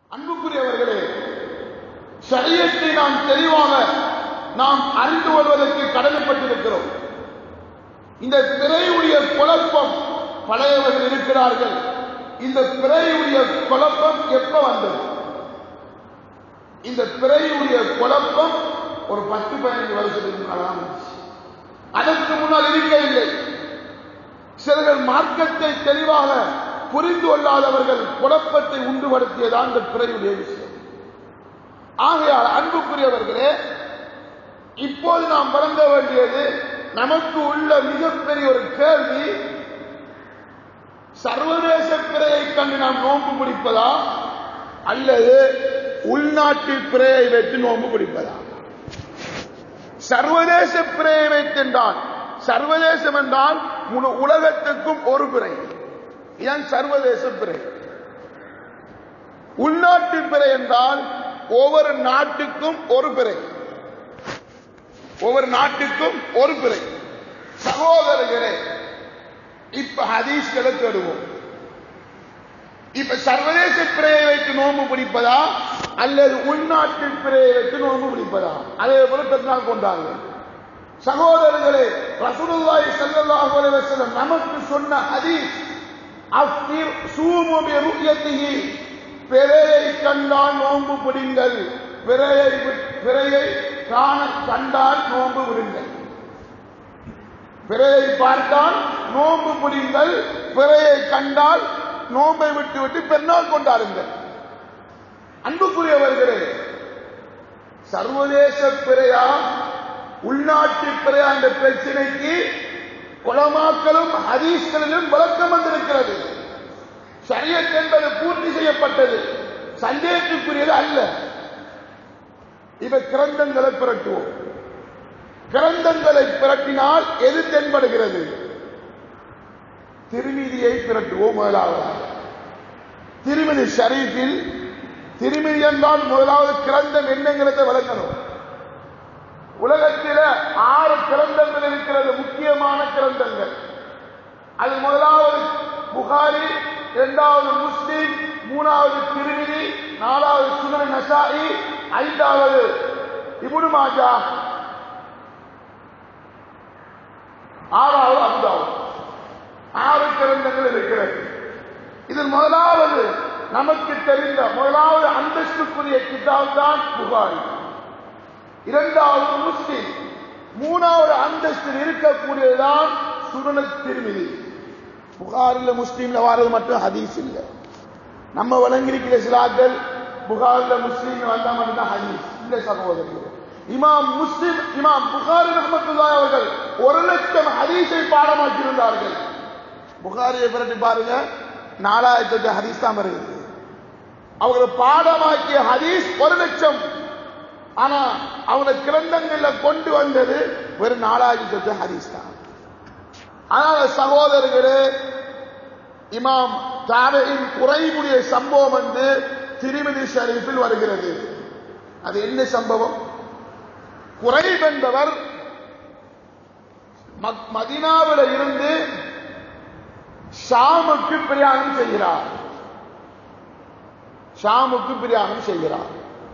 அன்புக்குரியவர்களே சரியத்தை நாம் தெளிவாக நாம் அறிந்து கொள்வதற்கு கடமைப்பட்டிருக்கிறோம் இந்த பிறையுடைய குழப்பம் பழையவர்கள் இருக்கிறார்கள் இந்த பிறையுடைய குழப்பம் எப்ப வந்தது இந்த பிறையுடைய குழப்பம் ஒரு பத்து பதினைந்து வருஷத்துக்கு முன்னால் தான் வந்துச்சு. அதற்கு முன்னால் இருக்கவில்லை சிலர்கள் மார்க்கத்தை தெளிவாக புரிந்து கொள்ளாதவர்கள் குழப்பத்தை உண்டுபடுத்தியதான் இந்த பிறையுடைய விஷயம் ஆகையால் அன்புக்குரியவர்களே இப்போது நாம் வழங்க வேண்டியது நமக்கு உள்ள மிகப்பெரிய ஒரு கேள்வி சர்வதேச பிறையை கண்டு நாம் நோன்பு பிடிப்பதா அல்லது உள்நாட்டு பிறையை வைத்து நோன்பு பிடிப்பதா சர்வதேச பிறையை வைத்தென்றால் சர்வதேசம் என்றால் முழு உலகத்துக்கும் ஒரு பிறை இதுதான் சர்வதேச பிறை உள்நாட்டு பிறை என்றால் ஒவ்வொரு நாட்டுக்கும் ஒரு பிறை ஒவ்வொரு நாட்டுக்கும் ஒரு பிறை சகோதரர்களே இப்ப ஹதீஸ்களை தேடுவோம் இப்ப சர்வதேச பிறையை வைத்து நோன்பு பிடிப்பதா அல்லது உள்நாட்டு பிறையை வைத்து நோன்பு பிடிப்பதா அதே போல பெருநாள் கொண்டாங்க சகோதரர்களே ரசூலுல்லாஹி ஸல்லல்லாஹு அலைஹி வஸல்லம் நமக்கு சொன்ன ஹதீஸ் அஃபிர் சூமு பி ருயத்திஹி பிறையை கண்டால் நோன்பு பிடிங்கள் பிறையை வி- பிறையை காண கண்டால் நோன்பு விடுங்கள் பிறையை பார்த்தால் நோன்பு பிடிங்கள் பிறையை கண்டால் நோன்பை விட்டு விட்டு பெருநாள் கொண்டாடுங்கள் அன்புக்குரியவர்களே சர்வதேச பிறையா உள்நாட்டு பிறையா என்ற பிரச்சனைக்கு குலமாக்களும் ஹதீஸ்களிலும் விளக்கம் வந்திருக்கிறது ஷரியத் என்பது பூர்த்தி செய்யப்பட்டது சந்தேகத்துக்குரியது அல்ல இப்ப கிரந்தங்களை பிறட்டுவோம் கிரந்தங்களை பிறட்டினால் எது தென்படுகிறது திருமீதியை பிறட்டுவோம் முதலாவதாக திருமதி ஷரீஃபில் திருமதி என்றால் முதலாவது கிரந்தம் என்னங்கிறத விளங்கணும் உலகத்தில ஆறு கிரந்தங்கள் இருக்கிறது முக்கியமான கிரந்தங்கள் அது முதலாவது புகாரி இரண்டாவது முஸ்லிம் மூணாவது திருமிதி நாலாவது சுனன் நசாயி ஐந்தாவது இப்னு மாஜா ஆறாவது அபுதாவுத் ஆறு கிரந்தங்கள் இருக்கிறது இதில் முதலாவது நமக்கு தெரிந்த முதலாவது அந்தஸ்துக்குரிய கிதாப் தான் புகாரி இரண்டாவது முஸ்லிம் மூணாவது அந்தஸ்தில் இருக்கக்கூடியதுதான் சுருண திருமிதி புகாரில் முஸ்லீம்ல வாரது மட்டும் ஹதீஸ் இல்லை நம்ம வழங்கியிருக்கிற சிலாக்கள் புகாரில் முஸ்லீம் வந்தா மட்டும்தான் ஹதீஸ் இல்லை சகோதரர்கள் இமாம் முஸ்லிம் இமாம் புகாரி ரஹமத்துல்லாஹி அவர்கள் ஒரு லட்சம் ஹதீஸை பாடமாக்கியிருந்தார்கள் புகாரியை பிரட்டி பாருங்க நாலாயிரத்தி எட்டு ஹதீஸ் தான் வருகிறது அவர்கள் பாடமாக்கிய ஹதீஸ் ஒரு லட்சம் ஆனா அவங்க கிரந்தங்கள்ல கொண்டு வந்தது வெறும் நாலாயிரத்தி எட்டு ஹதீஸ் தான் ஆனால் சகோதரர்களே இமாம் தாரையின் குறைவுடைய சம்பவம் வந்து திருமதி ஷரீஃபில் வருகிறது அது என்ன சம்பவம் குறைப் என்பவர் மக்- மதீனாவில இருந்து ஷாமுக்கு பிரயாணம் செய்கிறார் ஷாமுக்கு பிரயாணம் செய்கிறார்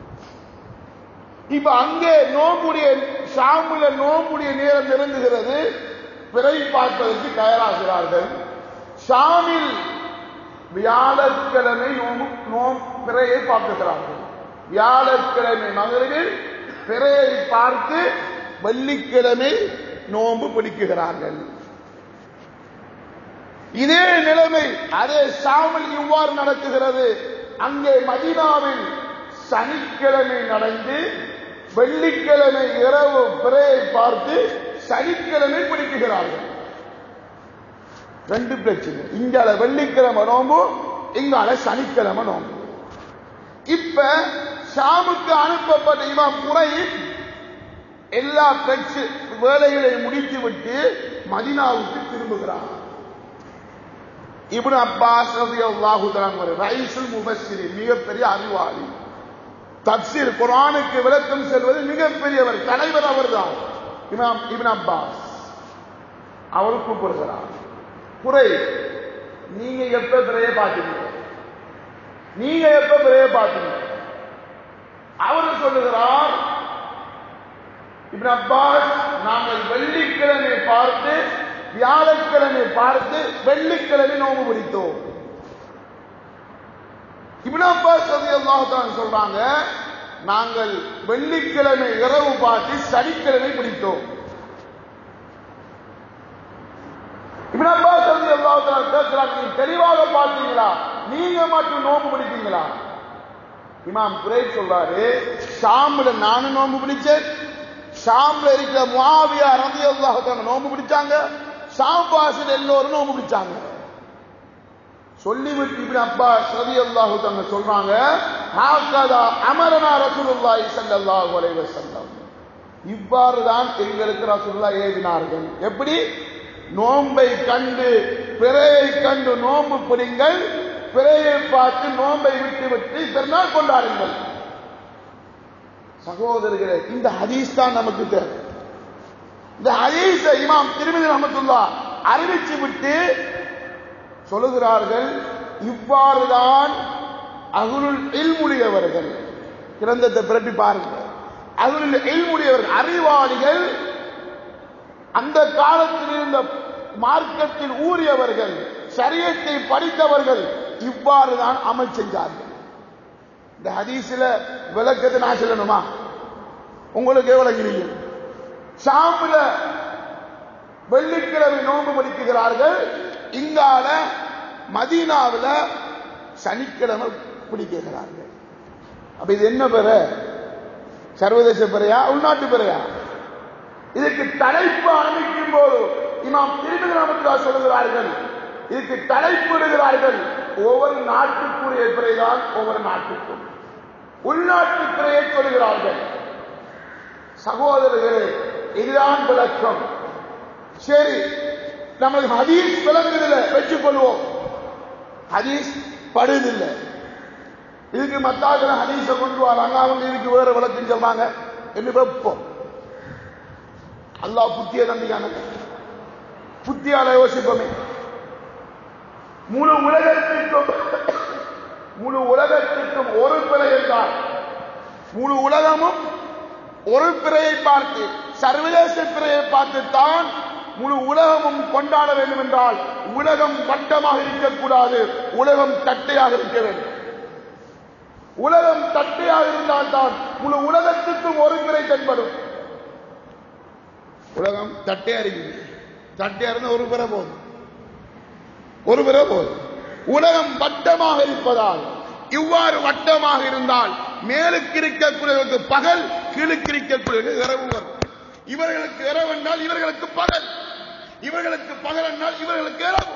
இப்ப அங்கே நோம்புடைய ஷாமுல நோம்புடைய நேரம் நெருங்குகிறது பிறை பார்ப்பதற்கு தயாராகிறார்கள் ஷாமில் வியாழக்கிழமை நோம்பு நோம் பிறையை பார்க்கிறார்கள் வியாழக்கிழமை மகளிரில் பிறையை பார்த்து வெள்ளிக்கிழமை நோன்பு பிடிக்குகிறார்கள் இதே நிலைமை அதே ஷாமில் இவ்வாறு நடக்குகிறது அங்கே மதீனாவில் சனிக்கிழமை நடந்து வெள்ளிக்கிழமை இரவு பிறையை பார்த்து சனிக்கிழமை பிடிக்குகிறார்கள் ரெண்டு பிரச்சனை இங்கால வெள்ளிக்கிழமை நோம்பு இங்கால சனிக்கிழமை நோம்பு இப்ப ஷாமுக்கு அனுப்பப்பட்ட இமாம் குறை எல்லா பிரச்ச வேலைகளையும் முடித்து விட்டு மதினாவுக்கு திரும்புகிறார் இப்னு அப்பாஸ் ரலியல்லாஹு தஆலா ஒரு ரைசுல் முபஸ்ஸிரி மிகப்பெரிய அறிவாளி தப்சீர் குர்ஆனுக்கு விளக்கம் செல்வது மிகப்பெரியவர் தலைவர் அவர்தான் இமாம் இப்னு அப்பாஸ் அவர் கூப்பிடுகிறார் குறை நீங்க எப்ப பிறைய பார்த்தீங்க நீங்க எப்ப பிறைய பார்த்தீங்க அவரு சொல்லுகிறார் இப்னு அப்பாஸ் நாங்கள் வெள்ளிக்கிழமை பார்த்து வியாழக்கிழமை பார்த்து வெள்ளிக்கிழமை நோம்பு பிடித்தோம் இப்னு அப்பாஸ் ரலியல்லாஹு தஆலா சொல்றாங்க நாங்கள் வெள்ளிக்கிழமை இரவு பார்த்து சனிக்கிழமை பிடித்தோம் இப்னு அப்பாஸ் ரலியல்லாஹு தஆலா கேட்கிறாங்க நீங்க தெளிவாக பார்த்தீங்களா நீங்க மட்டும் நோம்பு பிடிப்பீங்களா இமாம் குறை சொல்றாரு ஷாம்ல நானும் நோம்பு பிடிச்சேன் ஷாம்ல இருக்கிற முஆவியா ரலியல்லாஹு தஆலா நோம்பு பிடிச்சாங்க ஷாம் பாசில் எல்லோரும் நோம்பு பிடிச்சாங்க சொல்லிவிட்டு இப்னு அப்பாஸ் ரலியல்லாஹு தஆலா சொல்றாங்க ஹாகதா அமரனா ரசூலுல்லாஹி ஸல்லல்லாஹு அலைஹி வஸல்லம் இவ்வாறு தான் எங்களுக்கு ரசூலுல்லாஹ் ஏவினார்கள் எப்படி நோன்பை கண்டு பிறையை கண்டு நோன்பு பிடிங்கள் பிறையை பார்த்து நோன்பை விட்டு விட்டு பெருநாள் கொண்டாடுங்கள் சகோதரர்களே இந்த ஹதீஸ் தான் நமக்கு தேவை இந்த ஹதீஸ இமாம் திருமதி ரஹமத்துல்லா அறிவிச்சு விட்டு சொல்லுகிறார்கள் இவ்வாறுதான் அகுருள் இல்முடியவர்கள் கிரந்தத்தை பிரட்டி பாருங்க அகுருள் இல்முடியவர்கள் அறிவாளிகள் அந்த காலத்தில் இருந்த மார்க்கத்தில் ஊறியவர்கள் சரியத்தை படித்தவர்கள் இவ்வாறு தான் அமல் செஞ்சார்கள் இந்த ஹதீஸ்ல விளக்கத்தை நான் சொல்லணுமா உங்களுக்கு எவ்வளவு தெரியும் ஷாமுல வெள்ளிக்கிழமை நோன்பு பிடிக்கிறார்கள் இங்கால மதீனாவில் சனிக்கிழமை பிடிக்கிறார்கள் அப்ப இது என்ன பெற சர்வதேச பெறையா உள்நாட்டு பெறையா இதுக்கு தலைப்பு ஆரம்பிக்கும் போது இமாம் திருமதி ராமத்துலா சொல்லுகிறார்கள் இதுக்கு தலைப்பு இடுகிறார்கள் ஒவ்வொரு நாட்டுக்குரிய பிறைதான் ஒவ்வொரு நாட்டுக்கும் உள்நாட்டு பிறையை சொல்லுகிறார்கள் சகோதரர்களே இதுதான் விளக்கம் சரி நமக்கு ஹதீஸ் விளங்குதில்லை வச்சுக் கொள்வோம் ஹதீஸ் படுதில்லை இதுக்கு மத்தாக்கள் ஹதீஸை கொண்டு வராங்க அவங்க இதுக்கு வேற விளக்கம் சொல்றாங்க என்று வைப்போம் அல்லாஹ் புத்திய தந்திக்கான புத்தியால யோசிப்போமே முழு உலகத்திற்கும் முழு உலகத்திற்கும் ஒரு பிறை என்றால் முழு உலகமும் ஒரு பிறையை பார்த்து சர்வதேச பிறையை பார்த்து தான் முழு உலகமும் கொண்டாட வேண்டும் என்றால் உலகம் வட்டமாக இருக்கக்கூடாது உலகம் தட்டையாக இருக்க வேண்டும் உலகம் தட்டையாக இருந்தால் தான் முழு உலகத்துக்கும் ஒரு பிறை தென்படும் உலகம் தட்டையா இருக்குது தட்டையா இருந்தா ஒரு பிற போதும் ஒரு பிற போதும் உலகம் வட்டமாக இருப்பதால் இவ்வாறு வட்டமாக இருந்தால் மேலுக்கு இருக்கக்கூடியவர்களுக்கு பகல் கீழுக்கு இருக்கக்கூடியவர்களுக்கு இரவு வரும் இவர்களுக்கு இரவு என்றால் இவர்களுக்கு பகல் இவர்களுக்கு பகல் என்றால் இவர்களுக்கு இரவு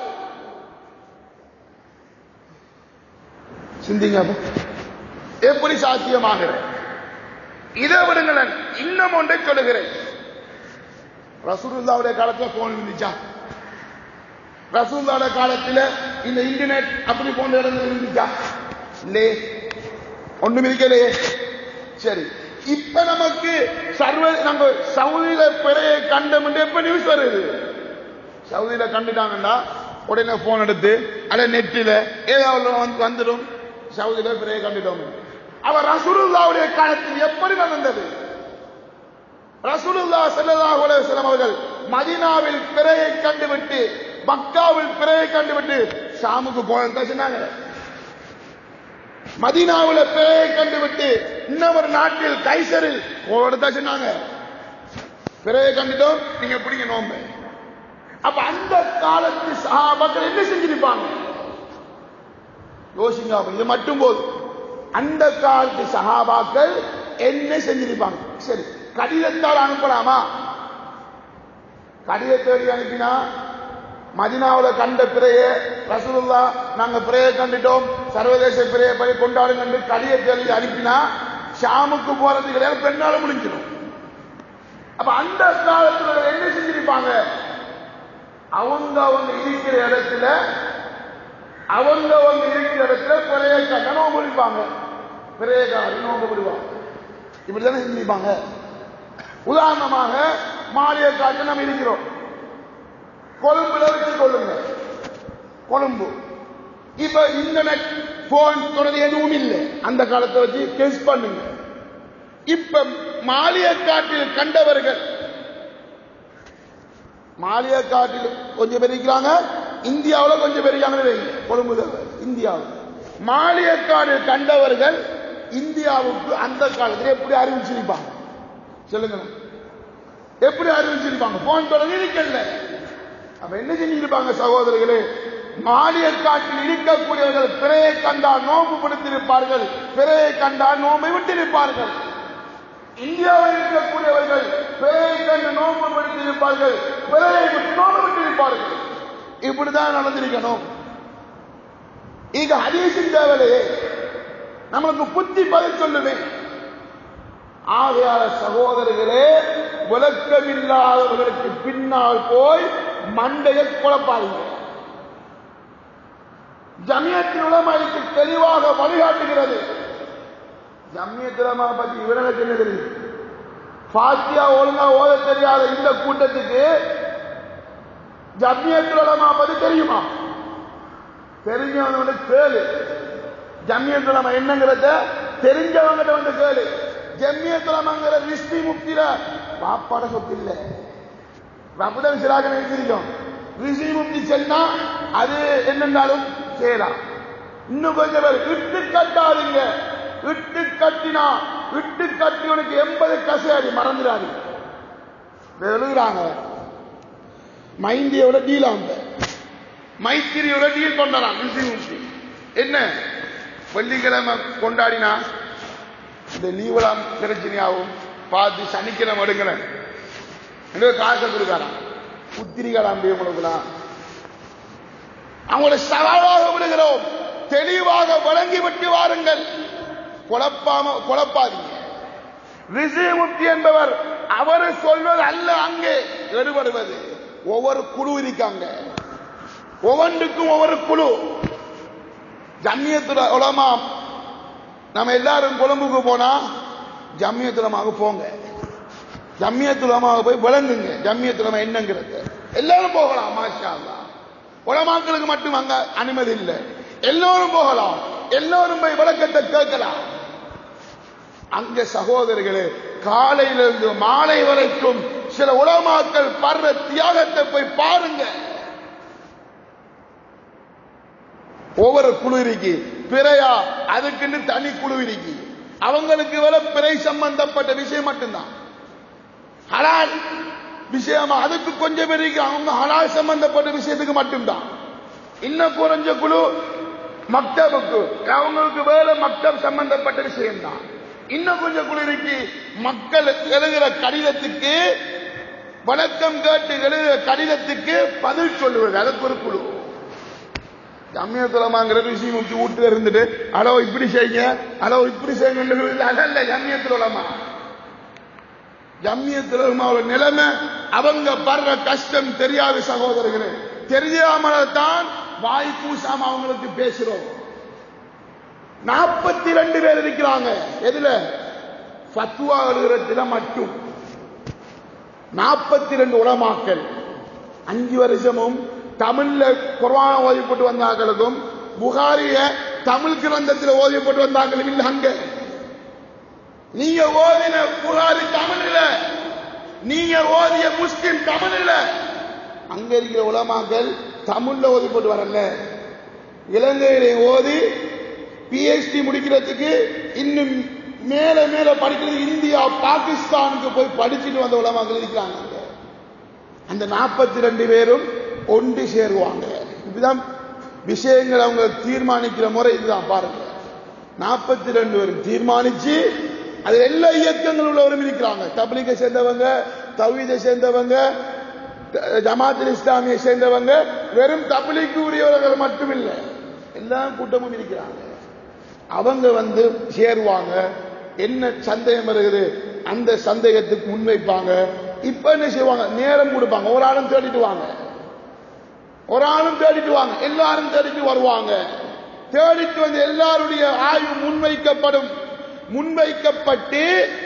சிந்திங்க அப்ப. எப்படி சாத்தியமாகிறது இதை விடுங்களேன் இன்னும் ஒன்றை சொல்லுகிறேன் ரசூலுல்லாவுடைய காலத்துல போன் இருந்துச்சா ரசூலுல்லாவுடைய காலத்துல இந்த இன்டர்நெட் அப்படி போன்ற இடங்கள் இருந்துச்சா இல்லையே ஒண்ணும் இருக்கலையே சரி இப்ப நமக்கு சர்வ நம்ம சவுதியில பிறையை கண்டோம் எப்ப நியூஸ் வருது சவுதியில கண்டுட்டாங்கன்னா உடனே போன் எடுத்து அல்ல நெட்டில ஏதாவது வந்து வந்துடும் சவுதியில பிறையை கண்டுட்டோம் அவர் ரசூலுல்லாவுடைய காலத்தில் எப்படி நடந்தது ரசூலுல்லா ஸல்லல்லாஹு அலைஹி வஸல்லம் அவர்கள் மதீனாவில் பிறையை கண்டுவிட்டு மக்காவில் பிறையை கண்டுவிட்டு ஷாமுக்கு போனதா சொன்னாங்க மதீனாவில் பிறையை கண்டுவிட்டு இன்னொரு நாட்டில் கைசரில் போனதா சொன்னாங்க பிறையை கண்டுட்டோம் நீங்க பிடிங்க நோம்பு அப்ப அந்த காலத்து சஹாபாக்கள் என்ன செஞ்சிருப்பாங்க யோசிங்க அப்ப இது மட்டும் போதும் அந்த காலத்து சஹாபாக்கள் என்ன செஞ்சிருப்பாங்க சரி கடிதத்தால் அனுப்பலாமா கடிதத்தை எழுதி அனுப்பினா மதினாவில் கண்ட பிறைய ரசூலுல்லா நாங்க பிறையை கண்டுட்டோம் சர்வதேச பிறையை படி கொண்டாடுங்க என்று கடிதத்தை எழுதி அனுப்பினா ஷாமுக்கு போறது கிடையாது பெண்ணால முடிஞ்சிடும் அப்ப அந்த காலத்துல என்ன செஞ்சிருப்பாங்க அவங்க அவங்க இருக்கிற இடத்துல அவங்க அவங்க இருக்கிற இடத்துல பிறைய கண்ட நோம்பு பிடிப்பாங்க பிறைய காலம் நோம்பு விடுவாங்க இப்படிதானே செஞ்சிருப்பாங்க உதாரணமாக மாலிய காட்டு நம்ம இருக்கிறோம் கொழும்புல வச்சு கொள்ளுங்க கொழும்பு இப்ப இன்டர்நெட் போன் தொடர்ந்து எதுவும் இல்லை அந்த காலத்தை வச்சு கெஸ் பண்ணுங்க இப்ப மாலியக்காட்டில் கண்டவர்கள் மாலியக்காட்டில் கொஞ்சம் பேர் இருக்கிறாங்க இந்தியாவில் கொஞ்சம் பேர் இருக்காங்கன்னு வைங்க கொழும்புதல் இந்தியாவில் மாலியக்காடில் கண்டவர்கள் இந்தியாவுக்கு அந்த காலத்தில் எப்படி அறிவிச்சிருப்பாங்க சொல்லுங்க எப்படி அறிவிச்சிருப்பாங்க போன் தொடர்ந்து இருக்கல அப்ப என்ன செஞ்சிருப்பாங்க சகோதரர்களே மானியக்காட்டில் இருக்கக்கூடியவர்கள் பிறையை கண்டால் நோம்பு பிடித்திருப்பார்கள் பிறையை கண்டால் நோம்பை விட்டிருப்பார்கள் இந்தியாவில் இருக்கக்கூடியவர்கள் பிறையை கண்டு நோம்பு பிடித்திருப்பார்கள் பிறையை விட்டு நோம்பு விட்டிருப்பார்கள் இப்படிதான் நடந்திருக்கணும் இங்க ஹதீஸின் தேவையே நமக்கு புத்தி பதில் சொல்லுவேன் ஆகையால சகோதரர்களே விளக்கமில்லாதவர்களுக்கு பின்னால் போய் மண்டையை குழப்பாதீங்க ஜமியத்தின் உலமாய்க்கு தெளிவாக வழிகாட்டுகிறது ஜமியத் உலமா பத்தி இவர்களுக்கு என்ன தெரியும் பாத்தியா ஒழுங்கா ஓத தெரியாத இந்த கூட்டத்துக்கு ஜமியத் உலமா பத்தி தெரியுமா தெரிஞ்சவங்க கேளு ஜமியத் உலமா என்னங்கிறத தெரிஞ்சவங்கிட்ட வந்து கேளு ஜம்மியத்துலமாங்கிற ரிஷ்டி முக்தியில பாப்பாட சொத்து இல்ல அப்படிதான் சிலாக நினைச்சிருக்கோம் ரிஷி முக்தி சென்னா அது என்னன்னாலும் செய்யலாம் இன்னும் கொஞ்சம் பேர் இட்டு கட்டாதீங்க இட்டு கட்டினா இட்டு கட்டி உனக்கு எண்பது கசையாடி மறந்துடாது எழுதுறாங்க மைந்தியோட டீல் அந்த மைத்திரியோட டீல் கொண்டாடாம் ரிஷி முக்தி என்ன வெள்ளிக்கிழமை கொண்டாடினா இந்த லீவெல்லாம் பிரச்சனையாகும் பார்த்து சனிக்கிழமை எடுங்களேன் என்ன காசை கொடுக்காராம் புத்திரிகாரம் அப்படியே கொடுக்கலாம் அவங்களை சவாலாக விடுகிறோம் தெளிவாக வழங்கி விட்டு வாருங்கள் குழப்பாம குழப்பாதீங்க ரிஷிமுக்தி என்பவர் அவர் சொல்வது அல்ல அங்கே எடுபடுவது ஒவ்வொரு குழு இருக்காங்க ஒவ்வொன்றுக்கும் ஒவ்வொரு குழு ஜம்மியத்துல உலமா நம்ம எல்லாரும் கொழும்புக்கு போனா ஜம்மியத்துலமாக போங்க ஜம்மியத்துலமாக போய் விளங்குங்க ஜம்மியத்துலமா என்னங்கிறது எல்லாரும் போகலாம் மாஷா அல்லா உலமாக்களுக்கு மட்டும் அங்க அனுமதி இல்லை எல்லோரும் போகலாம் எல்லோரும் போய் விளக்கத்தை கேட்கலாம் அங்க சகோதரர்களே காலையிலிருந்து மாலை வரைக்கும் சில உலமாக்கள் படுற தியாகத்தை போய் பாருங்க ஒவ்வொரு குழு இருக்கு பிறையா அதுக்குன்னு தனி குழு இருக்கு அவங்களுக்கு வர பிறை சம்பந்தப்பட்ட விஷயம் மட்டும்தான் ஹலால் விஷயமா அதுக்கு கொஞ்சம் பேர் இருக்கு அவங்க ஹலால் சம்பந்தப்பட்ட விஷயத்துக்கு மட்டும்தான் இன்னும் குறைஞ்ச குழு மக்தபுக்கு அவங்களுக்கு வேற மக்தப் சம்பந்தப்பட்ட விஷயம்தான் இன்னும் கொஞ்சம் குழு இருக்கு மக்கள் எழுதுகிற கடிதத்துக்கு வணக்கம் கேட்டு எழுதுகிற கடிதத்துக்கு பதில் சொல்லுவது அதுக்கு ஒரு குழு ஜம்மியத்துலமாங்கிற விஷயம் முக்கி வீட்டுல இருந்துட்டு அளவு இப்படி செய்யுங்க அளவு இப்படி செய்யுங்க அதல்ல ஜம்மியத்துலமா ஜம்மியத்துலமாவோட நிலைமை அவங்க படுற கஷ்டம் தெரியாத சகோதரர்களே தெரியாமல தான் வாய் பூசாம அவங்களுக்கு பேசுறோம் நாற்பத்தி ரெண்டு பேர் இருக்கிறாங்க எதுல ஃபத்வா எழுதுறதுல மட்டும் நாற்பத்தி ரெண்டு உலமாக்கள் அஞ்சு வருஷமும் தமிழ்ல குர்ஆன ஓதிப்பட்டு வந்தாங்களுக்கும் புகாரிய தமிழ் கிரந்தத்தில் ஓதிப்பட்டு வந்தாங்களும் இல்ல அங்க நீங்க ஓதின புகாரி தமிழ்ல நீங்க ஓதிய முஸ்லிம் தமிழ்ல அங்க இருக்கிற உலமாக்கள் தமிழ்ல ஓதிப்பட்டு வரல இலங்கையில ஓதி பிஹெச்டி முடிக்கிறதுக்கு இன்னும் மேல மேல படிக்கிறது இந்தியா பாகிஸ்தானுக்கு போய் படிச்சுட்டு வந்த உலமாக்கள் இருக்கிறாங்க அங்க. அந்த நாற்பத்தி ரெண்டு பேரும் ஒன்று சேருவாங்க இதுதான் விஷயங்கள் அவங்க தீர்மானிக்கிற முறை இதுதான் பாருங்க நாற்பத்தி ரெண்டு பேரும் தீர்மானிச்சு அது எல்லா இயக்கங்கள் உள்ளவரும் இருக்கிறாங்க தப்லீகை சேர்ந்தவங்க தவீதை சேர்ந்தவங்க த- ஜமாத்துல் இஸ்லாமியை சேர்ந்தவங்க வெறும் தப்லீக்கு உரியவர்கள் மட்டும் இல்லை எல்லா கூட்டமும் இருக்கிறாங்க அவங்க வந்து சேருவாங்க என்ன சந்தேகம் வருகிறது அந்த சந்தேகத்துக்கு முன்வைப்பாங்க இப்ப என்ன செய்வாங்க நேரம் கொடுப்பாங்க ஒரு ஆளும் தேடிட்டு வாங்க ஒரு ஆளும் தேடிட்டு வாங்க எல்லாரும் தேடிட்டு வருவாங்க தேடிட்டு வந்து எல்லாருடைய ஆய்வு முன்வைக்கப்படும் முன்வைக்கப்பட்டு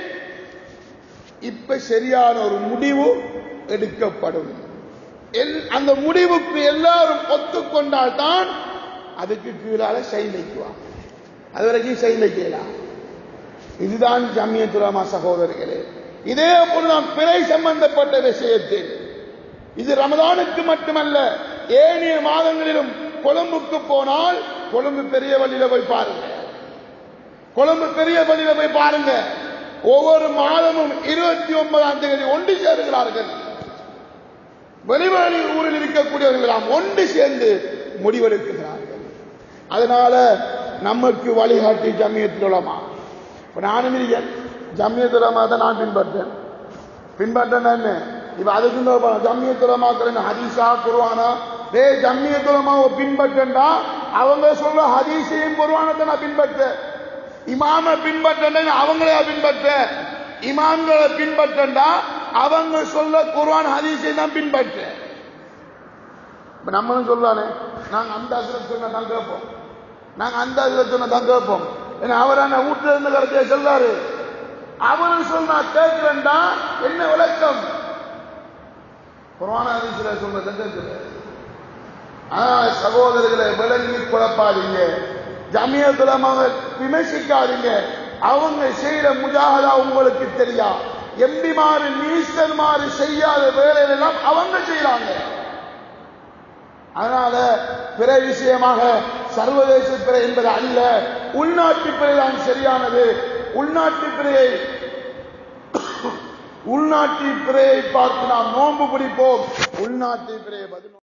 இப்ப சரியான ஒரு முடிவு எடுக்கப்படும் எல்- அந்த முடிவுக்கு எல்லாரும் ஒத்துக்கொண்டால் தான் அதுக்கு கீழால சைன் வைக்குவாங்க அது வரைக்கும் சைன் வைக்கலாம் இதுதான் ஜம்மியத்துலமா சகோதரர்களே இதே போலதான் பிறை சம்பந்தப்பட்ட விஷயத்தில் இது ரமதானுக்கு மட்டுமல்ல ஏனைய மாதங்களிலும் கொழும்புக்கு போனால் கொழும்பு பெரிய வழியில போய் பாருங்க கொழும்பு பெரிய வழியில போய் பாருங்க ஒவ்வொரு மாதமும் இருபத்தி ஒன்பதாம் தேதி ஒன்று சேருகிறார்கள் வெளிவழி ஊரில் இருக்கக்கூடியவர்கள் எல்லாம் ஒன்று சேர்ந்து முடிவெடுக்கிறார்கள் அதனால நமக்கு வழிகாட்டி ஜம்மியத்துலமா இப்ப நானும் இருக்கேன் ஜம்மியத்துலமா தான் நான் பின்பற்றேன் பின்பற்றேன் என்ன இப்ப அதுக்கு இந்த ஜம்மியத்துலமாக்கிறேன் ஹதீஸா குருவானா டே ஜம்மியத்துலமாவை பின்பற்றா அவங்க சொல்ற ஹதீஸையும் குருவானத்தை நான் பின்பற்ற இமாம பின்பற்றேன் அவங்களையா பின்பற்ற இமாம்களை பின்பற்றா அவங்க சொல்ல குர்ஆன் ஹதீஸை தான் பின்பற்ற இப்ப நம்மளும் சொல்றானே நாங்க அந்த அசுரத் சொன்ன தான் கேட்போம் நாங்க அந்த அசுரத் சொன்ன தான் கேட்போம் ஏன்னா அவர் என்ன வீட்டுல இருந்து கடைசியா சொல்றாரு அவரு சொன்னா கேட்கிறேன்டா என்ன விளக்கம் குர்ஆன் ஹதீஸ்ல சொன்னதை கேட்கிறேன் ஆஹ் சகோதரர்களை விளங்கி குழப்பாதீங்க ஜமியத்துலமாக விமர்சிக்காதீங்க அவங்க செய்யற முஜாகதா உங்களுக்கு தெரியா எம்பிமாறு நீசன்மாறு செய்யாத வேலைகள் எல்லாம் அவங்க செய்யறாங்க அதனால பிற விஷயமாக சர்வதேச பிறை என்பது அல்ல உள்நாட்டு பிறை தான் சரியானது உள்நாட்டு பிறையை உள்நாட்டு பிறையை பார்த்து நாம் நோன்பு பிடிப்போம் உள்நாட்டு பிறையை பதில்